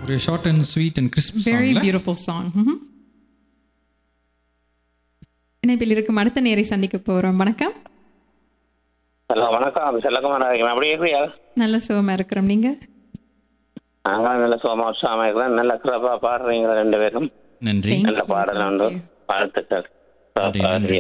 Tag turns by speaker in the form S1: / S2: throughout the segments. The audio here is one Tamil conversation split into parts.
S1: ஒரு short and sweet and crisp
S2: very
S1: சாங்ல
S2: பியூட்டிஃபுல் சாங் இணைப்பில் இருக்கும் அடுத்த நேரை சந்திக்க போறோம் வணக்கம்
S3: ஹலோ வணக்கம் செல்லகுமார் இருக்கிறேன் அப்படி இருக்கிறியா
S2: நல்ல சுகமா இருக்கிறோம் நீங்க
S3: நாங்களும் நல்ல சோமா உற்சாகமா இருக்கிறேன் நல்ல சிறப்பா பாடுறீங்க ரெண்டு பேரும்
S1: நன்றி
S2: Thank
S3: நல்ல
S2: you,
S3: பாடல்
S2: thank
S3: உண்டு
S2: you.
S3: வாழ்த்துக்கள்
S1: நன்றி, நன்றி.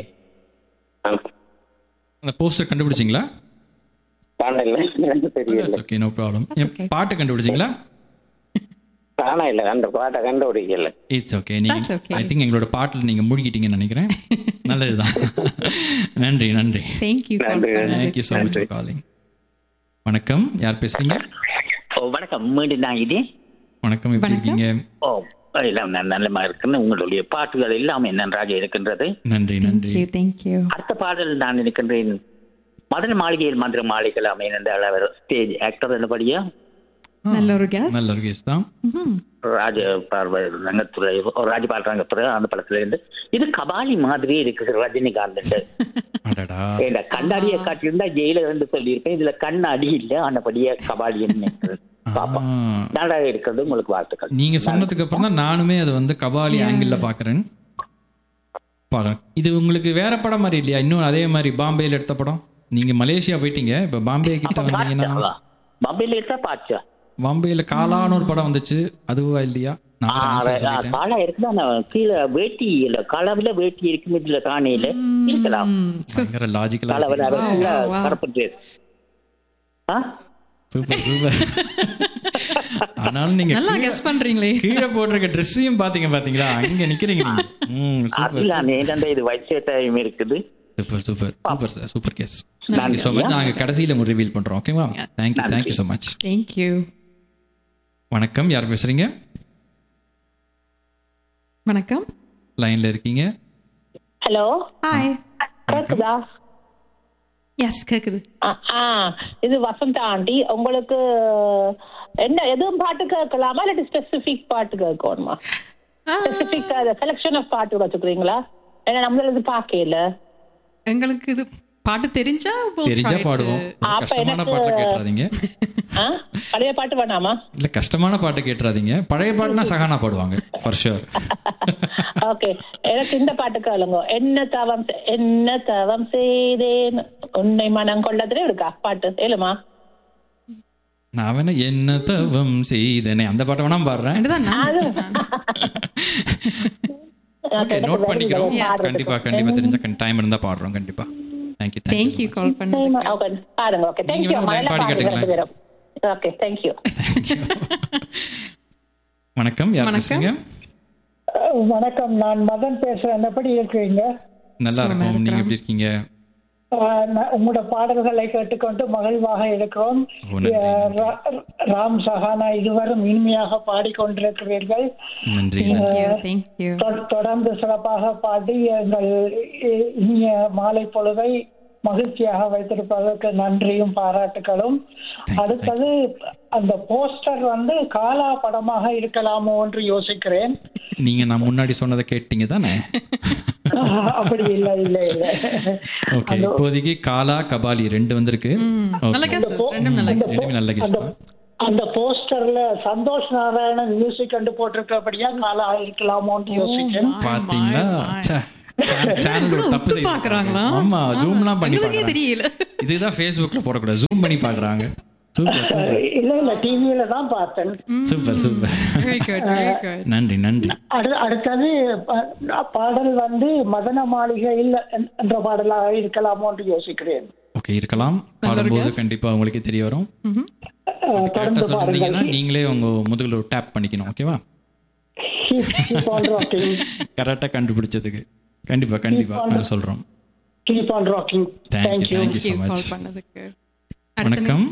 S1: அந்த போஸ்டர் கண்டுபிடிச்சிங்களா
S3: பாடல எனக்கு தெரியல
S1: okay no problem
S2: That's okay.
S1: பாட்டு கண்டுபிடிச்சிங்களா
S3: காண இல்ல அந்த பாட்டை கண்டுபிடிக்கல
S1: இட்ஸ் ஓகே நீங்க
S2: That's okay.
S1: ஐ திங்க் எங்களோட பாட்டில் நீங்க மூழ்கிட்டீங்கன்னு நினைக்கிறேன் நல்லதுதான் நன்றி நன்றி
S2: தேங்க்யூ
S3: நன்றி,
S1: thank you so much for calling வணக்கம் யார் பேசுறீங்க
S4: ஓ வணக்கம் மீண்டும் நான் இது
S1: வணக்கம் எப்படி
S2: வணக்கம்.
S1: இருக்கீங்க
S4: ஓ எல்லாம் ந- நல்லமா இருக்குன்னு உங்களுடைய பாட்டுகள் எல்லாம் நன்றாக இருக்கின்றது
S1: நன்றி நன்றி
S2: தேங்க்யூ தேங்க்யூ
S4: அடுத்த பாடல் நான் இருக்கின்றேன் மதுரை மாளிகையில் மதுரை மாளிகையில் அமைந்த அளவர் ஸ்டேஜ் ஆக்டர் என்னபடியா
S2: நல்ல ஒரு கேஸ்
S1: நல்ல ஒரு கேஸ் தான்
S4: ராஜ பார்வை ரங்கத்துறை ஓ, ராஜபால் ரங்கத்துறை அந்த படத்துல இருந்து இது கபாலி மாதிரி இருக்குது ரஜினிகாந்த்
S1: அடடா
S4: இந்த கண்ணாடியை காட்டியிருந்தா ஜெயில இருந்து சொல்லியிருப்பேன் இதுல கண்ணாடி இல்ல ஆனபடியே கபாலின்னு பாப்போம்
S1: ஆ.
S4: நல்லா இருக்கிறது உங்களுக்கு வாழ்த்துக்கள்
S1: நீங்க சொன்னதுக்கு அப்புறம் தான் நானுமே அதை வந்து கபாலி ஆங்கிள் பாக்குறேன் பாக்குறேன் இது உங்களுக்கு வேற படம் மாதிரி இல்லையா இன்னும் அதே மாதிரி பாம்பேல எடுத்த படம் நீங்க மலேசியா போயிட்டீங்க இப்ப பாம்பே கிட்ட
S4: அப்ப
S1: வந்தீங்கன்னா
S4: பாச்சா மொபைல் எடுத்தா பாச்சா
S1: பாம்பேல காலான்னு ஒரு படம் வந்துச்சு அதுவா இல்லையா நான் வேற answer சொல்லிட்டேன்.
S4: காலா இருக்குதா நான் கீழே வேட்டி இல்ல களவுல வேட்டி இருக்கும் இதுல காணையில இருக்கலாம்
S1: பயங்கர லாஜிக்கலா
S4: களவுல
S2: wow, wow.
S4: கருப்பு dress. ஆ
S1: சூப்பர் சூப்பர் ஆனாலும் நீங்க
S2: நல்லா
S1: கீழே-
S2: கெஸ் பண்றீங்களே
S1: கீழே போட்டிருக்க ட்ரெஸ்ஸையும் பாத்தீங்க பாத்தீங்களா அங்க நிக்கிறீங்க நீங்க ம் சூப்பர்
S4: அதுல நேரண்ட இது வைட் டைம் இருக்குது
S1: super super super sir super கேஸ்
S4: நன்றி.
S1: தேங்க்யூ ஸோ மச் நாங்கள் கடைசியில் ரிவீல் பண்ணுறோம் ஓகேவா தேங்க்யூ
S4: நன்றி.
S1: தேங்க்யூ ஸோ மச்
S2: தேங்க்யூ
S1: வணக்கம் யார் பேசுறீங்க
S2: வணக்கம்
S1: லைன்ல இருக்கீங்க
S5: ஹலோ
S2: ஹாய்
S5: கேக்குதா
S2: எஸ் கேக்குது
S5: ஆ, ஆ, இது வசந்தா ஆண்டி உங்களுக்கு என்ன எதுவும் பாட்டு கேட்கலாமா இல்லாட்டி ஸ்பெசிபிக் பாட்டு கேட்கணுமா ஸ்பெசிபிக் செலக்ஷன் ஆஃப் பாட்டு வச்சுக்கிறீங்களா ஏன்னா நம்மளது பார்க்கல
S2: எங்களுக்கு இது பாட்டு தெரிஞ்சா we'll
S1: தெரிஞ்சா
S2: try to-
S1: பாடுவோம் ரொம்ப
S5: அப்ப
S1: கஷ்டமான
S5: எனக்கு-
S1: பாட்டை கேட்டுறாதீங்க
S5: ஆ பழைய பாட்டு வேணாமா
S1: இல்ல கஷ்டமான பாட்டை கேட்டுறாதீங்க பழைய பாட்டுனா சகானா பாடுவாங்க ஃபார் ஷுர்
S5: ஓகே எனக்கு இந்த பாட்டு கேளுங்க என்ன தவம் செ- என்ன தவம் செய்தேன் உன்னை மனம் கொள்ளதுல இருக்கா பாட்டு ஏழுமா
S1: நான் வேணா என்ன தவம் செய்தனே அந்த பாட்டை வேணா பாடுறேன்
S2: அதுதான் நான் சொன்னேன்.
S1: ஓகே நோட் பண்ணிக்கிறோம்
S5: Yeah.
S1: கண்டிப்பா கண்டிப்பா தெரிஞ்ச டைம் இருந்தா பாடுறோம் கண்டிப்பா thank you
S2: Thank
S1: thank you
S2: you call பண்ணது
S5: ஓகே பாருங்க ஓகே
S1: நீங்க
S5: தேங்க்யூ
S1: வேணா ஒரு line பாடி காட்டுங்களேன்.
S5: ஓகே தேங்க்யூ
S1: வணக்கம் யார்
S2: வணக்கம்.
S1: பேசுறீங்க
S6: வணக்கம் நான் மதன் பேசுறேன் எப்படி இருக்கிறீங்க
S1: நல்லா
S2: சுகமா
S1: இருக்கும் நீங்க
S2: இருக்கிறோம்.
S1: எப்படி இருக்கீங்க
S6: ஆஹ் நான் உங்களோட பாடல்களை கேட்டுக்கொண்டு மகிழ்வாக இருக்கிறோம்
S1: ஓ, நன்றி,
S6: ஆஹ் ரா- ராம் சஹானா இருவரும் இனிமையாக பாடிக்கொண்டிருக்கிறீர்கள்
S1: நன்றி
S2: தேங்க்யூ தேங்க்யூ
S6: தொ- தொடர்ந்து சிறப்பாக பாடி எங்கள் இ- இனிய மாலை பொழுதை மகிழ்ச்சியாக வைத்திருப்பதற்கு நன்றியும் பாராட்டுகளும்
S1: you,
S6: அடுத்தது அந்த போஸ்டர் வந்து காலா படமாக இருக்கலாமோ என்று யோசிக்கிறேன்
S1: நீங்க நான் முன்னாடி சொன்னதை கேட்டீங்க தானே
S6: ஆஹ் அப்படி இல்லை இல்லை இல்லை
S1: ஓகே இப்போதைக்கு காலா கபாலி ரெண்டு வந்திருக்கு
S2: நல்ல
S1: Okay.
S2: கேஸ் ரெண்டும் நல்ல
S6: அந்த
S1: ரெண்டுமே நல்ல கேஸ்
S6: அந்த
S1: தான்
S6: அந்த போஸ்டர்ல சந்தோஷ் நாராயணன் மியூசிக் கண்டு போட்டிருக்கிறபடியா காலா இருக்கலாமோன்னு யோசிக்கிறேன்
S1: பாத்தீங்களா ச்சே, channel- channel ஒரு தப்பு செய்து
S2: பாக்குறாங்களா
S1: ஆமா ஜூம்லாம் பண்ணி
S2: எங்களுக்கே
S1: பாக்குறாங்க
S2: தெரியல
S1: இதுதான் Facebookல போடக்கூடாது ஜூம் பண்ணி பாக்குறாங்க சூப்பர் சூப்பர்
S6: இல்ல இல்ல டிவியில தான் பார்த்தேன்
S1: super super
S2: very good very good
S1: நன்றி நன்றி
S6: அடு- அடுத்தது ப- பாடல் வந்து மதன மாளிகையில் என்- என்ற பாடலாக இருக்கலாமோன்னு யோசிக்கிறேன்
S1: ஓகே இருக்கலாம் பாடும்போது கண்டிப்பா உங்களுக்கே தெரிய வரும்
S6: அஹ்,
S1: கரெக்டா
S6: தொடர்ந்து
S1: சொல்லிருந்தீங்கன்னா
S6: பாருங்கள்
S1: நீங்களே உங்க முதுகுல ஒரு டேப் பண்ணிக்கணும் ஓகேவா
S6: Keep- keep on rocking.
S1: கரெக்டா கண்டுபிடிச்சதுக்கு கண்டிப்பா கண்டிப்பா நாங்க சொல்றோம்
S6: Keep on rocking.
S1: Thank you
S6: Thank you.
S1: Thank you so
S2: call
S1: much
S2: பண்ணதுக்கு
S1: வணக்கம்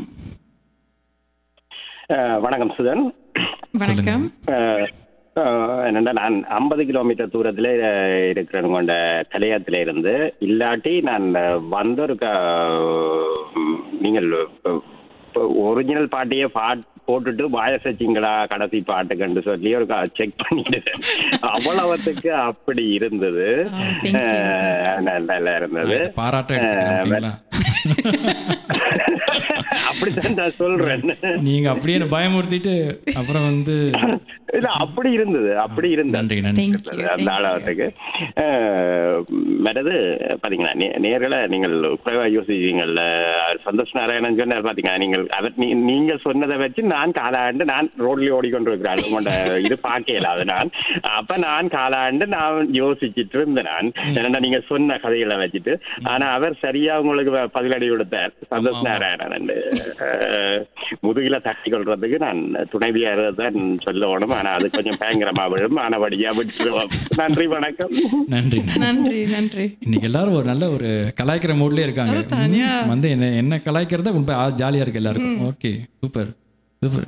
S3: அஹ், வணக்கம் சுதன்
S2: வணக்கம்
S3: அஹ், அஹ், என்னடா நான் ஐம்பது கிலோமீட்டர் தூரத்துல அஹ், இருக்கிறேன் உங்களோட கலையத்துல இருந்து இல்லாட்டி நான் அஹ், வந்த ஒரு க- உம், நீங்கள் ஒரிஜினல் பாட்டையே பாட் போட்டுட்டு வாயசச்சிங்களா கடைசி பாட்டுக்கண்டு சொல்லி ஒரு செக் பண்ணிட்டு அவ்வளவுத்துக்கு அப்படி இருந்தது
S2: Oh, thank you.
S3: அஹ், நல்லா இருந்தது
S1: பாராட்ட எடுத்துக்கிறேன், ஓகேங்களா
S3: அப்படித்தான் நான் சொல்றேன்
S1: நீங்க அப்படியே என்னை பயமுறுத்திட்டு அப்புறம் வந்து
S3: இல்ல அப்படி இருந்தது அப்படி இருந்தது
S1: நன்றி நன்றி
S2: Thank you,
S3: அந்த
S2: thank you.
S3: ஆளாவதுக்கு மற்றது பாத்தீங்களா நே- நேர்களை நீங்கள் குறைவா யோசிச்சீங்கல்ல சந்தோஷ் நாராயணன் சொன்னார் பாத்தீங்களா நீங்கள் அவர் நீ- நீங்க சொன்னதை வச்சு நான் காலாண்டு நான் ரோட்ல ஓடிக்கொண்டிருக்கிறேன் உங்களோட இது பார்க்கல அது நான் அப்ப நான் காலாண்டு நான் யோசிச்சுட்டு இருந்தேன் நான் என்னடா நீங்க சொன்ன கதைகளை வச்சுட்டு ஆனா அவர் சரியா உங்களுக்கு வ- பதிலடி கொடுத்தார் சந்தோஷ் நாராயணன் அஹ், முதுகில தட்டி கொள்றதுக்கு நான் துணைவியார் தான் சொல்லணும் ஆனா அது கொஞ்சம் பயங்கரமா விழும் ஆனபடியா விட்டுருவோம் நன்றி வணக்கம்
S1: நன்றி நன்றி.
S2: நன்றி நன்றி
S1: இன்னைக்கு எல்லாரும் ஒரு நல்ல ஒரு கலாய்க்கிற மூட்லயே இருக்காங்க
S2: அதுதான், yeah.
S1: ம், வந்து என்ன என்ன கலாய்க்கிறத ரொம்ப ஜாலியா இருக்கு எல்லாருக்கும் ஓகே சூப்பர் சூப்பர்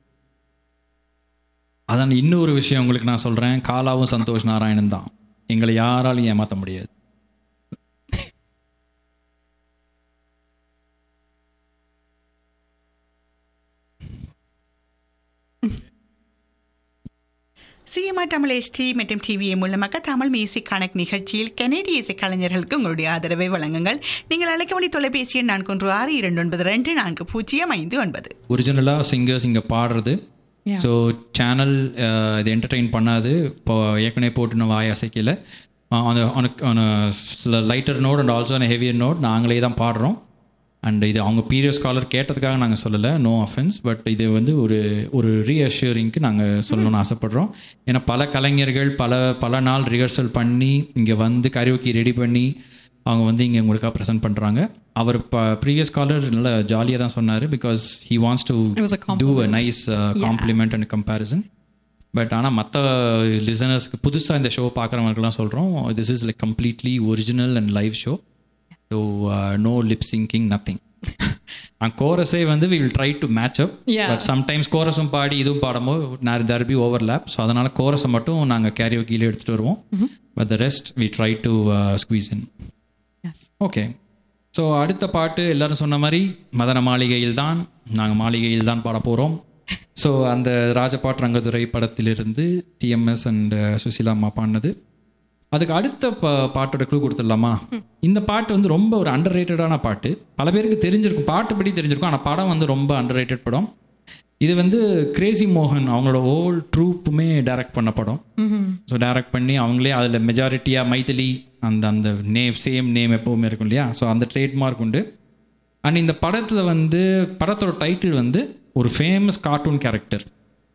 S1: அதான் இன்னொரு விஷயம் உங்களுக்கு நான் சொல்றேன் காலாவும் சந்தோஷ் நாராயணன் தான் எங்களை யாராலையும் ஏமாத்த முடியாது
S7: சிஎம்ஆர் தமிழ் எஸ்டி மற்றும் டிவிஏ மூலமாக தமிழ் மியூசிக் கணக்கு நிகழ்ச்சியில் கனேடிய இசை கலைஞர்களுக்கு உங்களுடைய ஆதரவை வழங்குங்கள் நீங்கள் அழைக்க வேண்டிய தொலைபேசி எண் நான்கு ஒன்று ஆறு இரண்டு ஒன்பது ரெண்டு நான்கு பூஜ்ஜியம் ஐந்து ஒன்பது
S1: ஒரிஜினலாக சிங்கர்ஸ் இங்கே பாடுறது
S2: Yeah.
S1: ஸோ சேனல் இது என்டர்டெயின் பண்ணாது இப்போ ஏற்கனவே போட்டுன வாய் அசைக்கல on lighter note and also on heavier note நாங்களே தான் பாடுறோம் அண்ட் இது அவங்க பீரியஸ் காலர் கேட்டதுக்காக நாங்கள் சொல்லலை நோ அஃபென்ஸ் பட் இது வந்து ஒரு ஒரு ரீஅஷ்யூரிங்க்கு நாங்கள் சொல்லணும்னு ஆசைப்படுறோம் ஏன்னா பல கலைஞர்கள் பல பல நாள் ரிஹர்சல் பண்ணி இங்கே வந்து கரியோக்கி ரெடி பண்ணி அவங்க வந்து இங்கே உங்களுக்காக ப்ரெசென்ட் பண்ணுறாங்க அவர் ப்ரீவியஸ் காலர் நல்ல ஜாலியாக தான் சொன்னார் because he wants to
S2: It was a
S1: to a
S2: compliment.
S1: Nice compliment and comparison but ஆனால் மற்ற லிசனர்ஸ்க்கு புதுசாக இந்த ஷோ பார்க்குறவங்களுக்குலாம் சொல்கிறோம் this is like completely original and live show so no lip singing nothing கோரஸே வந்து we will try to match up
S2: Yeah.
S1: But sometimes கோரஸும் பாடி இதுவும் பாடும்போது there be overlap so அதனால் கோரஸை மட்டும் நாங்கள் கேரியோ கீழே எடுத்துகிட்டு வருவோம் but the rest we try to squeeze in
S2: yes
S1: okay so அடுத்த பாட்டு எல்லாரும் சொன்ன மாதிரி மதன மாளிகையில் தான் நாங்கள் மாளிகையில் தான் பாட போகிறோம் ஸோ அந்த ராஜபாட் ரங்கதுரை படத்திலிருந்து டிஎம்எஸ் அண்ட் சுசிலா அம்மா பாடினது அதுக்கு அடுத்த பா பாட்டோட க்ளூ கொடுத்துடலாமா இந்த பாட்டு வந்து ரொம்ப ஒரு அண்டர் ரேட்டடான பாட்டு பல பேருக்கு தெரிஞ்சிருக்கும் பாட்டு படி தெரிஞ்சிருக்கும் ஆனால் படம் வந்து ரொம்ப அண்டர் ரேட்டட் படம் இது வந்து கிரேசி மோகன் அவங்களோட ஓல் ட்ரூப்புமே டைரக்ட் பண்ண படம் ஸோ டைரக்ட் பண்ணி அவங்களே அதில் மெஜாரிட்டியாக மைதிலி அந்த அந்த நேம் சேம் நேம் எப்போவுமே இருக்கும் இல்லையா ஸோ அந்த ட்ரேட்மார்க் உண்டு அண்ட் இந்த படத்தில் வந்து படத்தோட டைட்டில் வந்து ஒரு famous cartoon character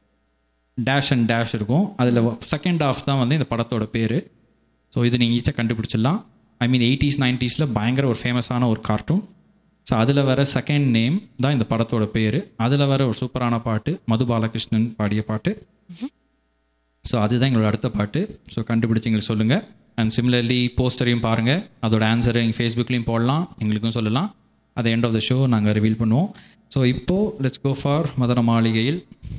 S1: dash and dash இருக்கும் அதில் செகண்ட் ஹாஃப் தான் வந்து இந்த படத்தோட பேர் ஸோ இது நீங்கள் ஈஸியாக கண்டுபிடிச்சிடலாம் ஐ மீன் எயிட்டிஸ் நைன்ட்டீஸில் பயங்கர ஒரு ஃபேமஸான ஒரு கார்ட்டூன் ஸோ அதில் வர செகண்ட் நேம் தான் இந்த படத்தோட பேர் அதில் வர ஒரு சூப்பரான பாட்டு மது பாலகிருஷ்ணன் பாடிய பாட்டு ஸோ அதுதான் எங்களோட அடுத்த பாட்டு ஸோ கண்டுபிடிச்சு எங்களுக்கு சொல்லுங்கள் அண்ட் சிமிலர்லி போஸ்டரையும் பாருங்கள் அதோட ஆன்சரை எங்கள் ஃபேஸ்புக்லேயும் போடலாம் எங்களுக்கும் சொல்லலாம் அது எண்ட் ஆஃப் த ஷோ நாங்கள் ரிவீல் பண்ணுவோம் ஸோ இப்போது லெட்ஸ் கோ ஃபார் மதன மாளிகையில்